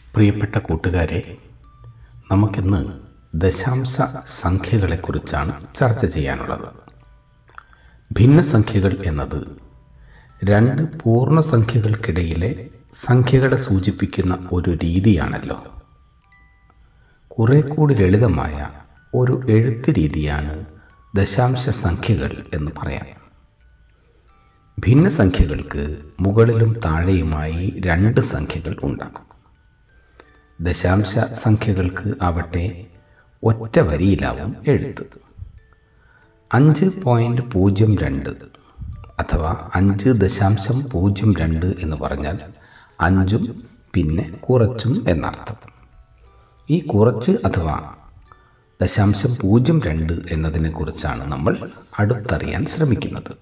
പ്രിയപ്പെട്ട കൂട്ടുകാരെ നമുക്കിന്ന് ദശാംശ സംഖ്യകളെക്കുറിച്ചാണ് ചർച്ച ചെയ്യാനുള്ളത് ഭിന്നസംഖ്യകൾ എന്നത് രണ്ട് പൂർണ്ണസംഖ്യകൾക്കിടയിലെ സംഖ്യകളെ സൂചിപ്പിക്കുന്ന ഒരു രീതിയാണല്ലോ കുറെ കൂടി ലളിതമായ ഒരു എഴുത്ത് രീതിയാണ് ദശാംശ സംഖ്യകൾ എന്ന് പറയാം ഭിന്നസംഖ്യകൾക്ക് മുകളിലും താഴെയുമായി രണ്ട് സംഖ്യകൾ ഉണ്ടാകും ദശാംശ സംഖ്യകൾക്ക് ആവട്ടെ ഒറ്റ വരിയിലാവും എഴുത്ത് അഞ്ച് പോയിന്റ് പൂജ്യം രണ്ട് അഥവാ അഞ്ച് ദശാംശം പൂജ്യം രണ്ട് എന്ന് പറഞ്ഞാൽ അഞ്ചും പിന്നെ കുറച്ചും എന്നർത്ഥം ഈ കുറച്ച് അഥവാ ദശാംശം പൂജ്യം രണ്ട് എന്നതിനെ കുറിച്ചാണ് നമ്മൾ അടുത്തറിയാൻ ശ്രമിക്കുന്നത്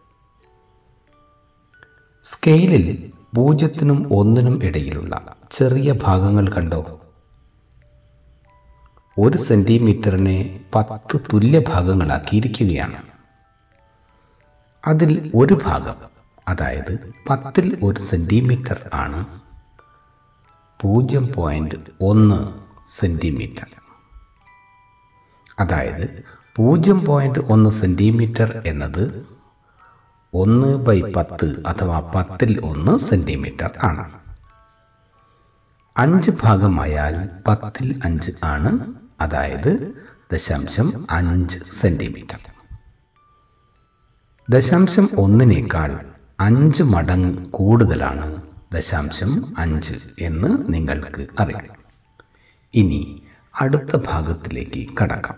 സ്കെയിലിൽ പൂജ്യത്തിനും ഒന്നിനും ഇടയിലുള്ള ചെറിയ ഭാഗങ്ങൾ കണ്ടോ ഒരു സെന്റിമീറ്ററിനെ പത്ത് തുല്യ ഭാഗങ്ങളാക്കിയിരിക്കുകയാണ് അതിൽ ഒരു ഭാഗം അതായത് പത്തിൽ ഒരു സെന്റിമീറ്റർ ആണ് പൂജ്യം പോയിന്റ് ഒന്ന് സെന്റിമീറ്റർ അതായത് പൂജ്യം പോയിന്റ് ഒന്ന് സെന്റിമീറ്റർ എന്നത് ഒന്ന് ബൈ പത്ത് അഥവാ പത്തിൽ ഒന്ന് സെന്റിമീറ്റർ ആണ് അഞ്ച് ഭാഗമായാൽ പത്തിൽ അഞ്ച് ആണ് അതായത് ദശാംശം അഞ്ച് സെന്റിമീറ്റർ ദശാംശം ഒന്നിനേക്കാൾ അഞ്ച് മടങ്ങ് കൂടുതലാണ് ദശാംശം അഞ്ച് എന്ന് നിങ്ങൾക്ക് അറിയാം ഇനി അടുത്ത ഭാഗത്തിലേക്ക് കടക്കാം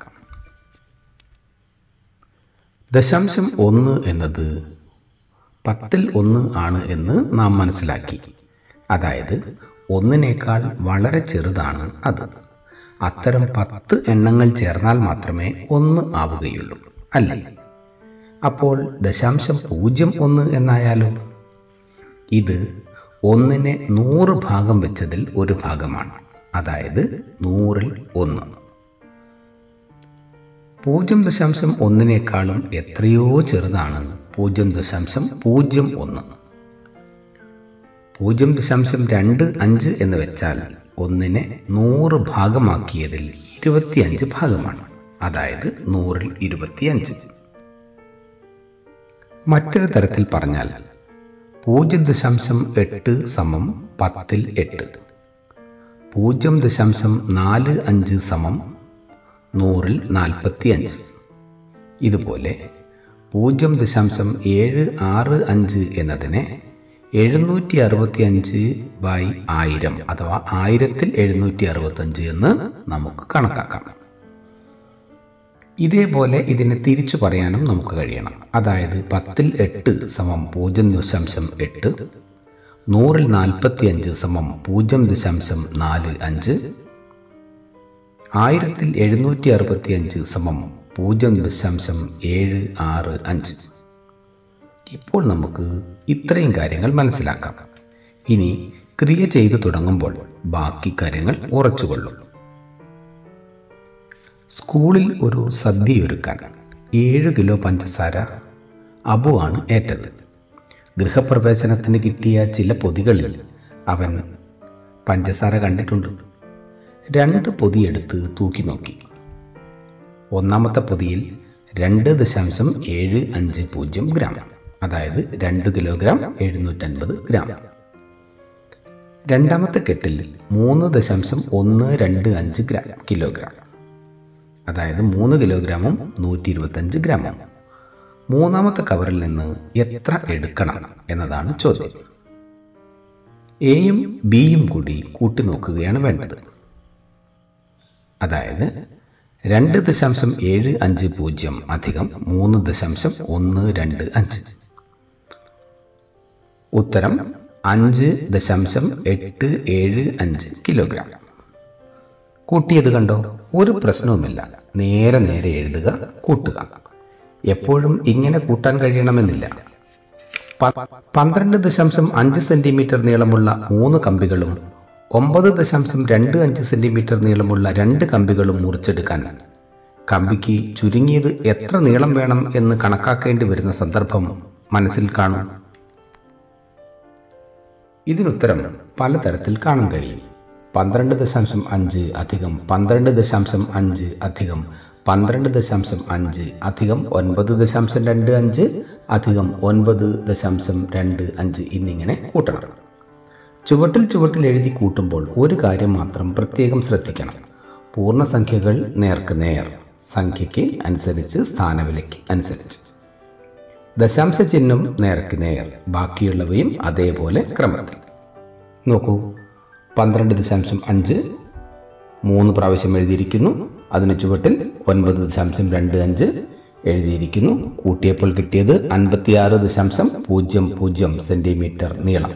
ദശാംശം ഒന്ന് എന്നത് പത്തിൽ ഒന്ന് ആണ് എന്ന് നാം മനസ്സിലാക്കി അതായത് ഒന്നിനേക്കാൾ വളരെ ചെറുതാണ് അത് അത്തരം പത്ത് എണ്ണങ്ങൾ ചേർന്നാൽ മാത്രമേ ഒന്ന് ആവുകയുള്ളൂ അല്ലേ അപ്പോൾ ദശാംശം പൂജ്യം ഒന്ന് എന്നായാലോ ഇത് ഒന്നിനെ നൂറ് ഭാഗം വെച്ചതിൽ ഒരു ഭാഗമാണ് അതായത് നൂറിൽ ഒന്ന് പൂജ്യം ദശാംശം ഒന്നിനേക്കാളും എത്രയോ ചെറുതാണ് പൂജ്യം ദശാംശം പൂജ്യം ഒന്ന് പൂജ്യം ദശാംശം രണ്ട് അഞ്ച് എന്ന് വെച്ചാൽ ഒന്നിനെ നൂറ് ഭാഗമാക്കിയതിൽ ഇരുപത്തിയഞ്ച് ഭാഗമാണ് അതായത് നൂറിൽ ഇരുപത്തിയഞ്ച് മറ്റൊരു തരത്തിൽ പറഞ്ഞാൽ പൂജ്യം ദശാംശം എട്ട് സമം പത്തിൽ എട്ട് പൂജ്യം ദശാംശം നാല് അഞ്ച് സമം നൂറിൽ നാൽപ്പത്തി അഞ്ച് ഇതുപോലെ പൂജ്യം ദശാംശം ഏഴ് ആറ് അഞ്ച് എന്നതിനെ എഴുന്നൂറ്റി അറുപത്തി അഞ്ച് ബൈ ആയിരം അഥവാ ആയിരത്തിൽ എഴുന്നൂറ്റി അറുപത്തി അഞ്ച് എന്ന് നമുക്ക് കണക്കാക്കാം ഇതേപോലെ ഇതിനെ തിരിച്ചു പറയാനും നമുക്ക് കഴിയണം അതായത് പത്തിൽ എട്ട് സമം പൂജ്യം ദശാംശം എട്ട് നൂറിൽ നാൽപ്പത്തി അഞ്ച് സമം പൂജ്യം ദശാംശം നാല് അഞ്ച് ആയിരത്തിൽ എഴുന്നൂറ്റി അറുപത്തി അഞ്ച് സമം പൂജ്യം ദശാംശം ഏഴ് ആറ് അഞ്ച് ഇപ്പോൾ നമുക്ക് ഇത്രയും കാര്യങ്ങൾ മനസ്സിലാക്കാം ഇനി ക്രിയ ചെയ്തു തുടങ്ങുമ്പോൾ ബാക്കി കാര്യങ്ങൾ ഉറച്ചുകൊള്ളും സ്കൂളിൽ ഒരു സദ്യയൊരുക്കാൻ ഏഴ് കിലോ പഞ്ചസാര അബുവാണ് ഏറ്റത് ഗൃഹപ്രവേശനത്തിന് കിട്ടിയ ചില പൊതികളിൽ അവൻ പഞ്ചസാര കണ്ടിട്ടുണ്ട് രണ്ട് പൊതിയെടുത്ത് തൂക്കി നോക്കി ഒന്നാമത്തെ പൊതിയിൽ രണ്ട് ദശാംശം ഏഴ് അഞ്ച് പൂജ്യം ഗ്രാം അതായത് രണ്ട് കിലോഗ്രാം എഴുന്നൂറ്റൻപത് ഗ്രാം രണ്ടാമത്തെ കെട്ടിൽ മൂന്ന് ദശാംശം ഒന്ന് രണ്ട് അഞ്ച് ഗ്രാം കിലോഗ്രാം അതായത് മൂന്ന് കിലോഗ്രാമും നൂറ്റി ഇരുപത്തഞ്ച് ഗ്രാമും മൂന്നാമത്തെ കവറിൽ നിന്ന് എത്ര എടുക്കണം എന്നതാണ് ചോദ്യം എയും ബിയും കൂടി കൂട്ടി നോക്കുകയാണ് വേണ്ടത് അതായത് രണ്ട് ദശാംശം ഏഴ് അഞ്ച് പൂജ്യം അധികം മൂന്ന് ദശാംശം ഒന്ന് രണ്ട് അഞ്ച് ഉത്തരം അഞ്ച് ദശാംശം എട്ട് ഏഴ് അഞ്ച് കിലോഗ്രാം കൂട്ടിയത് കണ്ടോ ഒരു പ്രശ്നവുമില്ല നേരെ നേരെ എഴുതുക കൂട്ടുക എപ്പോഴും ഇങ്ങനെ കൂട്ടാൻ കഴിയണമെന്നില്ല പന്ത്രണ്ട് ദശാംശം അഞ്ച് സെന്റിമീറ്റർ നീളമുള്ള മൂന്ന് കമ്പികളും ഒമ്പത് ദശാംശം രണ്ട് അഞ്ച് സെന്റിമീറ്റർ നീളമുള്ള രണ്ട് കമ്പികളും മുറിച്ചെടുക്കാൻ കമ്പിക്ക് ചുരുങ്ങിയത് എത്ര നീളം വേണം എന്ന് കണക്കാക്കേണ്ടി വരുന്ന സന്ദർഭം മനസ്സിൽ കാണും ഇതിനുത്തരം പലതരത്തിൽ കാണാൻ കഴിയും പന്ത്രണ്ട് ദശാംശം അഞ്ച് അധികം പന്ത്രണ്ട് ദശാംശം അഞ്ച് അധികം പന്ത്രണ്ട് ദശാംശം അഞ്ച് അധികം ഒൻപത് ദശാംശം രണ്ട് അഞ്ച് അധികം ഒൻപത് ദശാംശം രണ്ട് അഞ്ച് എന്നിങ്ങനെ കൂട്ടണം ചുവട്ടിൽ ചുവട്ടിൽ എഴുതി കൂട്ടുമ്പോൾ ഒരു കാര്യം മാത്രം പ്രത്യേകം ശ്രദ്ധിക്കണം പൂർണ്ണസംഖ്യകൾ നേർക്ക് നേർ സംഖ്യയ്ക്ക് അനുസരിച്ച് സ്ഥാനവിലയ്ക്ക് അനുസരിച്ച് ദശാംശ ചിഹ്നം നേർക്ക് നേർ ബാക്കിയുള്ളവയും അതേപോലെ ക്രമത്തിൽ നോക്കൂ പന്ത്രണ്ട് ദശാംശം അഞ്ച് മൂന്ന് പ്രാവശ്യം എഴുതിയിരിക്കുന്നു അതിന് ചുവട്ടിൽ ഒൻപത് ദശാംശം രണ്ട് അഞ്ച് എഴുതിയിരിക്കുന്നു കൂട്ടിയപ്പോൾ കിട്ടിയത് അൻപത്തിയാറ് ദശാംശം പൂജ്യം പൂജ്യം സെന്റിമീറ്റർ നീളം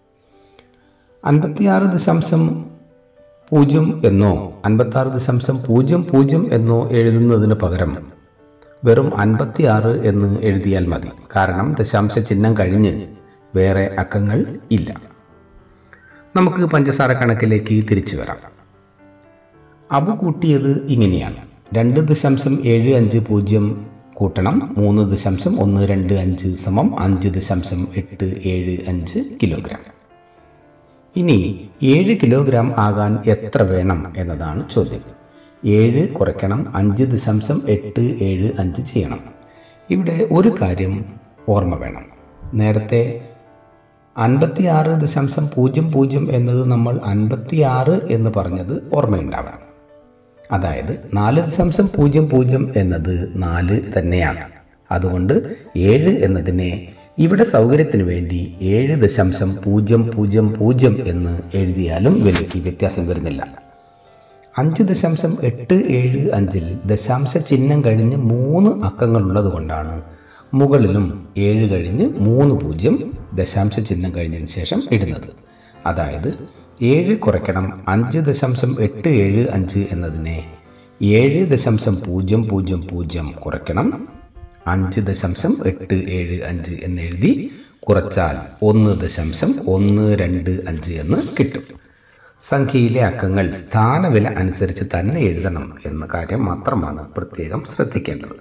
അൻപത്തിയാറ് ദശാംശം പൂജ്യം എന്നോ അൻപത്തി ദശാംശം പൂജ്യം പൂജ്യം എന്നോ എഴുതുന്നതിന് പകരം വെറും അൻപത്തിയാറ് എന്ന് എഴുതിയാൽ മതി കാരണം ദശാംശ ചിഹ്നം കഴിഞ്ഞ് വേറെ അക്കങ്ങൾ ഇല്ല നമുക്ക് പഞ്ചസാര കണക്കിലേക്ക് തിരിച്ചു വരാം അബു കൂട്ടിയത് ഇങ്ങനെയാണ് രണ്ട് ദശാംശം ഏഴ് അഞ്ച് പൂജ്യം കൂട്ടണം മൂന്ന് ദശാംശം ഒന്ന് രണ്ട് അഞ്ച് സമം അഞ്ച് ദശാംശം എട്ട് ഏഴ് അഞ്ച് കിലോഗ്രാം ഇനി ഏഴ് കിലോഗ്രാം ആകാൻ എത്ര വേണം എന്നതാണ് ചോദ്യം ഏഴ് കുറയ്ക്കണം അഞ്ച് ദശാംശം എട്ട് ഏഴ് അഞ്ച് ചെയ്യണം ഇവിടെ ഒരു കാര്യം ഓർമ്മ വേണം നേരത്തെ അൻപത്തിയാറ് ദശാംശം പൂജ്യം പൂജ്യം എന്നത് നമ്മൾ അൻപത്തിയാറ് എന്ന് പറഞ്ഞത് ഓർമ്മയുണ്ടാവണം അതായത് നാല് ദശാംശം പൂജ്യം പൂജ്യം എന്നത് നാല് തന്നെയാണ് അതുകൊണ്ട് ഏഴ് എന്നതിനെ ഇവിടെ സൗകര്യത്തിന് വേണ്ടി ഏഴ് ദശാംശം പൂജ്യം പൂജ്യം പൂജ്യം എന്ന് എഴുതിയാലും വിലയ്ക്ക് വ്യത്യാസം വരുന്നില്ല അഞ്ച് ദശാംശം എട്ട് ഏഴ് അഞ്ചിൽ ദശാംശ ചിഹ്നം കഴിഞ്ഞ് മൂന്ന് അക്കങ്ങൾ ഉള്ളത് കൊണ്ടാണ് മുകളിലും ഏഴ് കഴിഞ്ഞ് മൂന്ന് പൂജ്യം ദശാംശ ചിഹ്നം കഴിഞ്ഞതിന് ശേഷം ഇടുന്നത് അതായത് ഏഴ് കുറയ്ക്കണം അഞ്ച് ദശാംശം എട്ട് ഏഴ് അഞ്ച് എന്നതിനെ ഏഴ് ദശാംശം പൂജ്യം പൂജ്യം പൂജ്യം കുറയ്ക്കണം അഞ്ച് ദശാംശം എട്ട് ഏഴ് അഞ്ച് എന്ന് എഴുതി കുറച്ചാൽ ഒന്ന് ദശാംശം ഒന്ന് രണ്ട് അഞ്ച് എന്ന് കിട്ടും സംഖ്യയിലെ അക്കങ്ങൾ സ്ഥാനവില അനുസരിച്ച് തന്നെ എഴുതണം എന്ന കാര്യം മാത്രമാണ് പ്രത്യേകം ശ്രദ്ധിക്കേണ്ടത്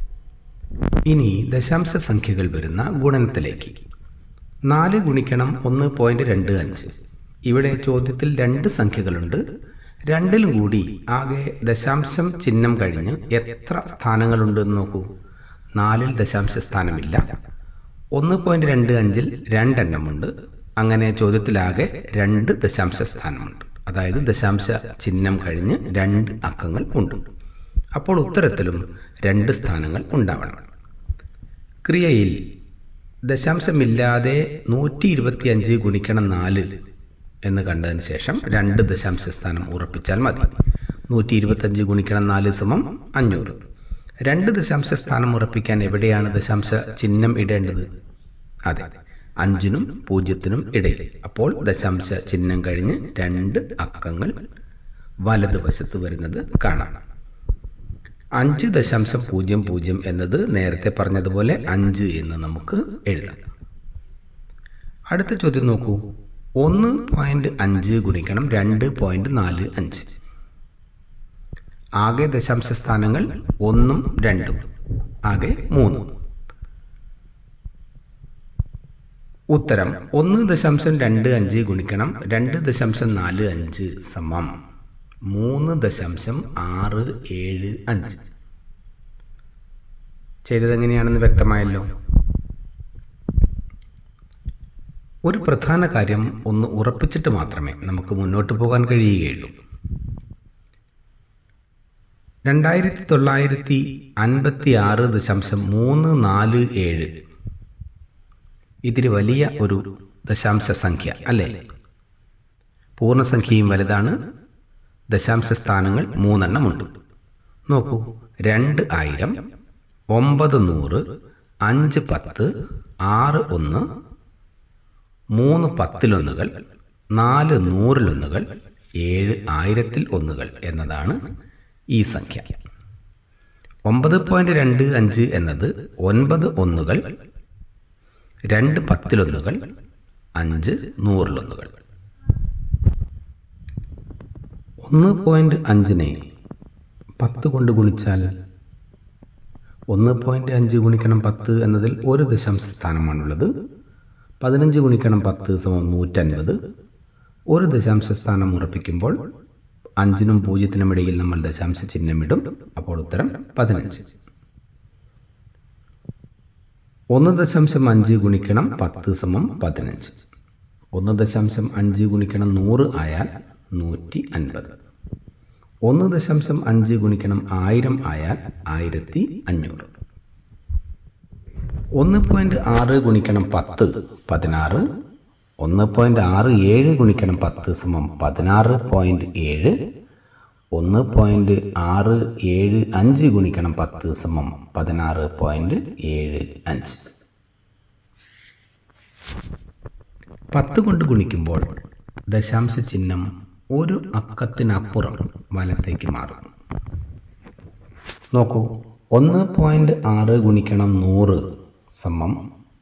ഇനി ദശാംശ സംഖ്യകൾ വരുന്ന ഗുണനത്തിലേക്ക് നാല് ഗുണിക്കണം ഒന്ന് പോയിന്റ് രണ്ട് അഞ്ച് ഇവിടെ ചോദ്യത്തിൽ രണ്ട് സംഖ്യകളുണ്ട് രണ്ടിലും കൂടി ആകെ ദശാംശം ചിഹ്നം കഴിഞ്ഞ് എത്ര സ്ഥാനങ്ങളുണ്ടെന്ന് നോക്കൂ നാലിൽ ദശാംശ സ്ഥാനമില്ല ഒന്ന് പോയിന്റ് രണ്ട് അഞ്ചിൽ രണ്ടെണ്ണമുണ്ട് അങ്ങനെ ചോദ്യത്തിലാകെ രണ്ട് ദശാംശ സ്ഥാനമുണ്ട് അതായത് ദശാംശ ചിഹ്നം കഴിഞ്ഞ് രണ്ട് അക്കങ്ങൾ ഉണ്ട് അപ്പോൾ ഉത്തരത്തിലും രണ്ട് സ്ഥാനങ്ങൾ ഉണ്ടാവണം ക്രിയയിൽ ദശാംശമില്ലാതെ നൂറ്റി ഇരുപത്തിയഞ്ച് ഗുണിക്കണം നാല് എന്ന് കണ്ടതിന് ശേഷം രണ്ട് ദശാംശ സ്ഥാനം ഉറപ്പിച്ചാൽ മതി നൂറ്റി ഇരുപത്തഞ്ച് ഗുണിക്കണം നാല് സമം അഞ്ഞൂറ് രണ്ട് ദശാംശ സ്ഥാനം ഉറപ്പിക്കാൻ എവിടെയാണ് ദശാംശ ചിഹ്നം ഇടേണ്ടത് അതെ അഞ്ചിനും പൂജ്യത്തിനും ഇടയിൽ അപ്പോൾ ദശാംശ ചിഹ്നം കഴിഞ്ഞ് രണ്ട് അക്കങ്ങൾ വലതുവശത്ത് വരുന്നത് കാണാം അഞ്ച് ദശാംശം പൂജ്യം പൂജ്യം എന്നത് നേരത്തെ പറഞ്ഞതുപോലെ അഞ്ച് എന്ന് നമുക്ക് എഴുതാം അടുത്ത ചോദ്യം നോക്കൂ ഒന്ന് പോയിന്റ് അഞ്ച് ഗുണിക്കണം രണ്ട് പോയിന്റ് നാല് അഞ്ച് ആകെ ദശാംശ സ്ഥാനങ്ങൾ ഒന്നും രണ്ടും ആകെ മൂന്നും ഉത്തരം ഒന്ന് ദശാംശം രണ്ട് അഞ്ച് ഗുണിക്കണം രണ്ട് ദശാംശം നാല് അഞ്ച് സമം മൂന്ന് ദശാംശം ആറ് ഏഴ് അഞ്ച് ചെയ്തതെങ്ങനെയാണെന്ന് വ്യക്തമായല്ലോ ഒരു പ്രധാന കാര്യം ഒന്ന് ഉറപ്പിച്ചിട്ട് മാത്രമേ നമുക്ക് മുന്നോട്ട് പോകാൻ കഴിയുകയുള്ളൂ രണ്ടായിരത്തി തൊള്ളായിരത്തി അൻപത്തി ആറ് ദശാംശം മൂന്ന് നാല് ഏഴ് ഇതിൽ വലിയ ഒരു ദശാംശ സംഖ്യ അല്ലേ പൂർണ്ണസംഖ്യയും വലുതാണ് ദശാംശ സ്ഥാനങ്ങൾ മൂന്നെണ്ണമുണ്ട് നോക്കൂ രണ്ട് ആയിരം ഒമ്പത് നൂറ് അഞ്ച് പത്ത് ആറ് ഒന്ന് മൂന്ന് പത്തിലൊന്നുകൾ നാല് നൂറിലൊന്നുകൾ ഏഴ് ആയിരത്തിൽ ഒന്നുകൾ എന്നതാണ് ഈ സംഖ്യ ഒമ്പത് പോയിന്റ് രണ്ട് അഞ്ച് എന്നത് ഒൻപത് ഒന്നുകൾ രണ്ട് പത്തിലൊന്നുകൾ അഞ്ച് നൂറിലൊന്നുകൾ ഒന്ന് പോയിന്റ് അഞ്ചിനെ പത്ത് കൊണ്ട് ഗുണിച്ചാൽ ഒന്ന് പോയിന്റ് അഞ്ച് ഗുണിക്കണം പത്ത് എന്നതിൽ ഒരു ദശാംശ സ്ഥാനമാണുള്ളത് പതിനഞ്ച് ഗുണിക്കണം പത്ത് സമം നൂറ്റൻപത് ഒരു ദശാംശ സ്ഥാനം ഉറപ്പിക്കുമ്പോൾ അഞ്ചിനും പൂജ്യത്തിനും ഇടയിൽ നമ്മൾ ദശാംശ ചിഹ്നമിടും അപ്പോൾ ഉത്തരം പതിനഞ്ച് ഒന്ന് ദശാംശം അഞ്ച് ഗുണിക്കണം പത്ത് സമം പതിനഞ്ച് ഒന്ന് ദശാംശം അഞ്ച് ഗുണിക്കണം നൂറ് ആയാൽ നൂറ്റി അൻപത് ഒന്ന് ദശാംശം അഞ്ച് ഗുണിക്കണം ആയിരം ആയാൽ ആയിരത്തി അഞ്ഞൂറ് ഒന്ന് പോയിന്റ് ആറ് ഗുണിക്കണം പത്ത് പതിനാറ് ഒന്ന് പോയിന്റ് ആറ് ഏഴ് ഗുണിക്കണം പത്ത് സമം പതിനാറ് പോയിന്റ് ഏഴ് ഒന്ന് പോയിന്റ് ആറ് ഏഴ് അഞ്ച് ഗുണിക്കണം പത്ത് സമം പതിനാറ് പോയിന്റ് ഏഴ് അഞ്ച് പത്ത് കൊണ്ട് ഗുണിക്കുമ്പോൾ ദശാംശ ചിഹ്നം ഒരു അക്കത്തിനപ്പുറം വലത്തേക്ക് മാറും നോക്കൂ ഒന്ന് പോയിന്റ് ആറ് ഗുണിക്കണം നൂറ് സമം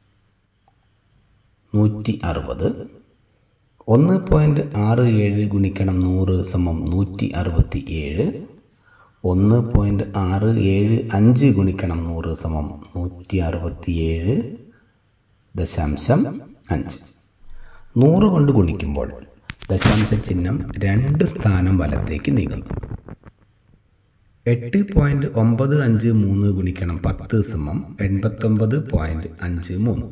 നൂറ്റി അറുപത് ഒന്ന് പോയിന്റ് ആറ് ഏഴ് ഗുണിക്കണം നൂറ് സമം നൂറ്റി അറുപത്തി ഏഴ് ഒന്ന് പോയിന്റ് ആറ് ഏഴ് അഞ്ച് ഗുണിക്കണം നൂറ് സമം നൂറ്റി അറുപത്തി ഏഴ് ദശാംശം അഞ്ച് നൂറ് കൊണ്ട് ഗുണിക്കുമ്പോൾ ദശാംശ ചിഹ്നം രണ്ട് സ്ഥാനം വലത്തേക്ക് നീങ്ങുന്നു എട്ട് പോയിന്റ് ഒമ്പത് അഞ്ച് മൂന്ന് ഗുണിക്കണം പത്ത് സമം എൺപത്തൊമ്പത് പോയിന്റ് അഞ്ച് മൂന്ന്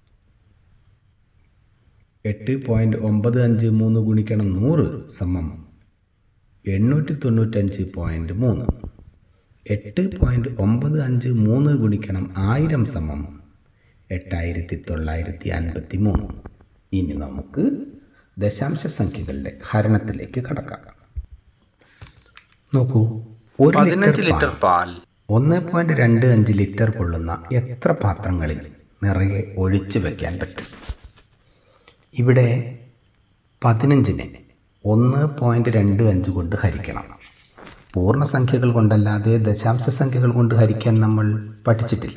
എട്ട് പോയിന്റ് ഒമ്പത് അഞ്ച് മൂന്ന് ഗുണിക്കണം നൂറ് സമം എണ്ണൂറ്റി തൊണ്ണൂറ്റഞ്ച് പോയിന്റ് മൂന്ന് എട്ട് പോയിന്റ് ഒമ്പത് അഞ്ച് മൂന്ന് ഗുണിക്കണം ആയിരം സമം എട്ടായിരത്തി തൊള്ളായിരത്തി അൻപത്തി മൂന്ന് ഇനി നമുക്ക് ദശാംശ സംഖ്യകളുടെ ഹരണത്തിലേക്ക് കടക്കാം നോക്കൂ ഒരു പതിനഞ്ച് ലിറ്റർ പാൽ ഒന്ന് പോയിന്റ് രണ്ട് അഞ്ച് ലിറ്റർ കൊള്ളുന്ന എത്ര പാത്രങ്ങളിൽ നിറയെ ഒഴിച്ചു വെക്കാൻ പറ്റും ഇവിടെ പതിനഞ്ചിനെ ഒന്ന് പോയിന്റ് രണ്ട് അഞ്ച് കൊണ്ട് ഹരിക്കണം പൂർണ്ണസംഖ്യകൾ കൊണ്ടല്ലാതെ ദശാംശ സംഖ്യകൾ കൊണ്ട് ഹരിക്കാൻ നമ്മൾ പഠിച്ചിട്ടില്ല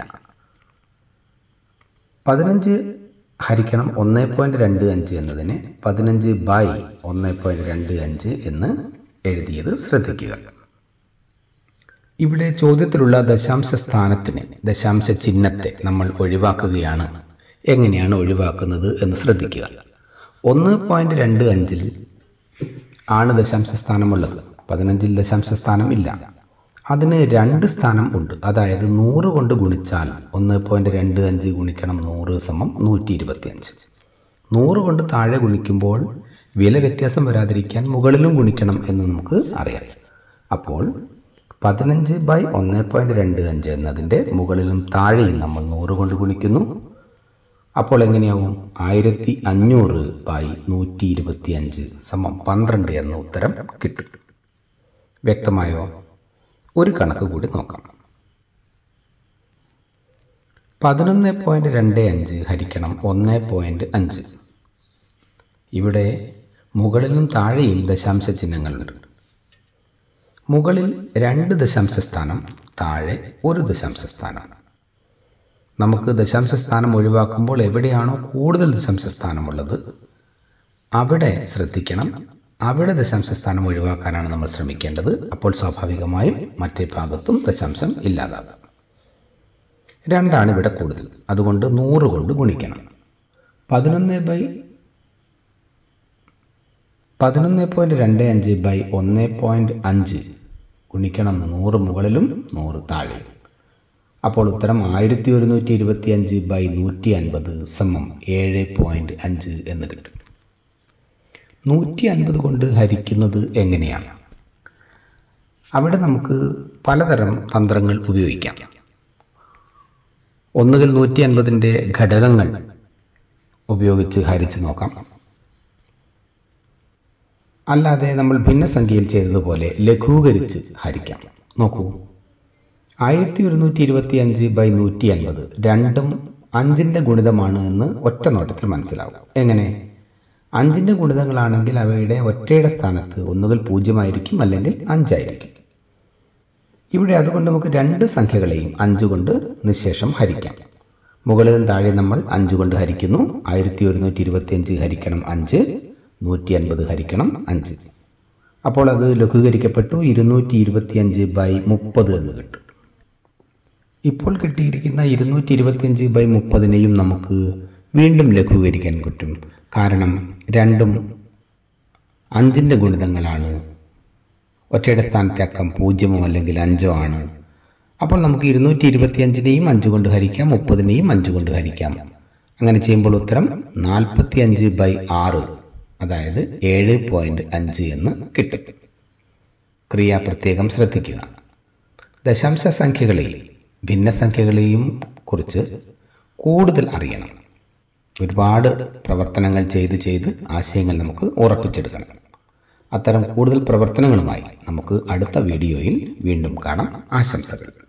പതിനഞ്ച് ഹരിക്കണം ഒന്ന് പോയിന്റ് രണ്ട് അഞ്ച് എന്നതിന് പതിനഞ്ച് ബൈ ഒന്ന് പോയിന്റ് രണ്ട് അഞ്ച് എന്ന് എഴുതിയത് ശ്രദ്ധിക്കുക ഇവിടെ ചോദ്യത്തിലുള്ള ദശാംശ സ്ഥാനത്തിന് ദശാംശ ചിഹ്നത്തെ നമ്മൾ ഒഴിവാക്കുകയാണ് എങ്ങനെയാണ് ഒഴിവാക്കുന്നത് എന്ന് ശ്രദ്ധിക്കുക ഒന്ന് പോയിന്റ് രണ്ട് അഞ്ചിൽ ആണ് ദശാംശ സ്ഥാനമുള്ളത് പതിനഞ്ചിൽ ദശാംശ സ്ഥാനം ഇല്ല അതിന് രണ്ട് സ്ഥാനം ഉണ്ട് അതായത് നൂറ് കൊണ്ട് ഗുണിച്ചാൽ ഒന്ന് പോയിന്റ് രണ്ട് അഞ്ച് ഗുണിക്കണം നൂറ് സമം നൂറ്റി ഇരുപത്തി അഞ്ച് നൂറ് കൊണ്ട് താഴെ ഗുണിക്കുമ്പോൾ വില വ്യത്യാസം വരാതിരിക്കാൻ മുകളിലും ഗുണിക്കണം എന്ന് നമുക്ക് അറിയാം അപ്പോൾ പതിനഞ്ച് ബൈ ഒന്ന് പോയിന്റ് രണ്ട് അഞ്ച് എന്നതിൻ്റെ മുകളിലും താഴെയും നമ്മൾ നൂറ് കൊണ്ട് ഗുണിക്കുന്നു അപ്പോൾ എങ്ങനെയാവും ആയിരത്തി അഞ്ഞൂറ് ബൈ നൂറ്റി ഇരുപത്തി അഞ്ച് സമം പന്ത്രണ്ട് എന്ന ഉത്തരം കിട്ടും വ്യക്തമായോ ഒരു കണക്ക് കൂടി നോക്കാം പതിനൊന്ന് പോയിന്റ് രണ്ട് അഞ്ച് ഹരിക്കണം ഒന്ന് പോയിന്റ് അഞ്ച് ഇവിടെ മുകളിലും താഴെയും ദശാംശ ചിഹ്നങ്ങളുണ്ട് മുകളിൽ രണ്ട് ദശാംശ സ്ഥാനം താഴെ ഒരു ദശാംശ സ്ഥാനം നമുക്ക് ദശാംശ സ്ഥാനം ഒഴിവാക്കുമ്പോൾ എവിടെയാണോ കൂടുതൽ ദശാംശ സ്ഥാനമുള്ളത് അവിടെ ശ്രദ്ധിക്കണം അവിടെ ദശാംശ സ്ഥാനം ഒഴിവാക്കാനാണ് നമ്മൾ ശ്രമിക്കേണ്ടത് അപ്പോൾ സ്വാഭാവികമായും മറ്റേ ഭാഗത്തും ദശാംശം ഇല്ലാതാകും രണ്ടാണ് ഇവിടെ കൂടുതൽ അതുകൊണ്ട് നൂറ് കൊണ്ട് ഗുണിക്കണം പതിനൊന്ന് ബൈ പതിനൊന്ന് പോയിന്റ് രണ്ട് അഞ്ച് ബൈ ഒന്ന് പോയിന്റ് അഞ്ച് ഗുണിക്കണം നൂറ് മുകളിലും നൂറ് താഴെയും അപ്പോൾ ഉത്തരം ആയിരത്തി ഒരുന്നൂറ്റി ഇരുപത്തി അഞ്ച് ബൈ നൂറ്റി അൻപത് സമം ഏഴ് പോയിന്റ് അഞ്ച് എന്ന് കിട്ടും നൂറ്റി അൻപത് കൊണ്ട് ഹരിക്കുന്നത് എങ്ങനെയാണ് അവിടെ നമുക്ക് പലതരം തന്ത്രങ്ങൾ ഉപയോഗിക്കാം ഒന്നുകിൽ നൂറ്റി അൻപതിൻ്റെ ഘടകങ്ങൾ ഉപയോഗിച്ച് ഹരിച്ചു നോക്കാം അല്ലാതെ നമ്മൾ ഭിന്നസംഖ്യയിൽ ചെയ്തതുപോലെ ലഘൂകരിച്ച് ഹരിക്കാം നോക്കൂ ആയിരത്തി ഒരുന്നൂറ്റി ഇരുപത്തി അഞ്ച് ബൈ നൂറ്റി അൻപത് രണ്ടും അഞ്ചിൻ്റെ ഗുണിതമാണ് എന്ന് ഒറ്റ നോട്ടത്തിൽ മനസ്സിലാവും എങ്ങനെ അഞ്ചിൻ്റെ ഗുണിതങ്ങളാണെങ്കിൽ അവയുടെ ഒറ്റയുടെ സ്ഥാനത്ത് ഒന്നുകിൽ പൂജ്യമായിരിക്കും അല്ലെങ്കിൽ അഞ്ചായിരിക്കും ഇവിടെ അതുകൊണ്ട് നമുക്ക് രണ്ട് സംഖ്യകളെയും അഞ്ച് കൊണ്ട് നിശേഷം ഹരിക്കാം മുകളിലും താഴെ നമ്മൾ അഞ്ച് കൊണ്ട് ഹരിക്കുന്നു ആയിരത്തി ഒരുന്നൂറ്റി ഇരുപത്തി അഞ്ച് ഹരിക്കണം അഞ്ച് നൂറ്റി അൻപത് ഹരിക്കണം അഞ്ച് അപ്പോൾ അത് ലഘൂകരിക്കപ്പെട്ടു ഇരുന്നൂറ്റി ഇരുപത്തി അഞ്ച് ബൈ മുപ്പത് എന്ന് കിട്ടും ഇപ്പോൾ കിട്ടിയിരിക്കുന്ന ഇരുന്നൂറ്റി ഇരുപത്തിയഞ്ച് ബൈ മുപ്പതിനെയും നമുക്ക് വീണ്ടും ലഘൂകരിക്കാൻ പറ്റും കാരണം രണ്ടും അഞ്ചിൻ്റെ ഗുണിതങ്ങളാണ് ഒറ്റയുടെ സ്ഥാനത്തെ അക്കം പൂജ്യമോ അല്ലെങ്കിൽ അഞ്ചോ ആണ് അപ്പോൾ നമുക്ക് ഇരുന്നൂറ്റി ഇരുപത്തി അഞ്ചിനെയും അഞ്ച് കൊണ്ട് ഹരിക്കാം മുപ്പതിനെയും അഞ്ച് കൊണ്ട് ഹരിക്കാം അങ്ങനെ ചെയ്യുമ്പോൾ ഉത്തരം നാൽപ്പത്തി അഞ്ച് ബൈ ആറ് അതായത് ഏഴ് പോയിന്റ് അഞ്ച് എന്ന് കിട്ടും ക്രിയ പ്രത്യേകം ശ്രദ്ധിക്കുക ദശാംശ സംഖ്യകളെയും ഭിന്നസംഖ്യകളെയും കുറിച്ച് കൂടുതൽ അറിയണം ഒരുപാട് പ്രവർത്തനങ്ങൾ ചെയ്ത് ചെയ്ത് ആശയങ്ങൾ നമുക്ക് ഉറപ്പിച്ചെടുക്കണം അത്തരം കൂടുതൽ പ്രവർത്തനങ്ങളുമായി നമുക്ക് അടുത്ത വീഡിയോയിൽ വീണ്ടും കാണാം ആശംസകൾ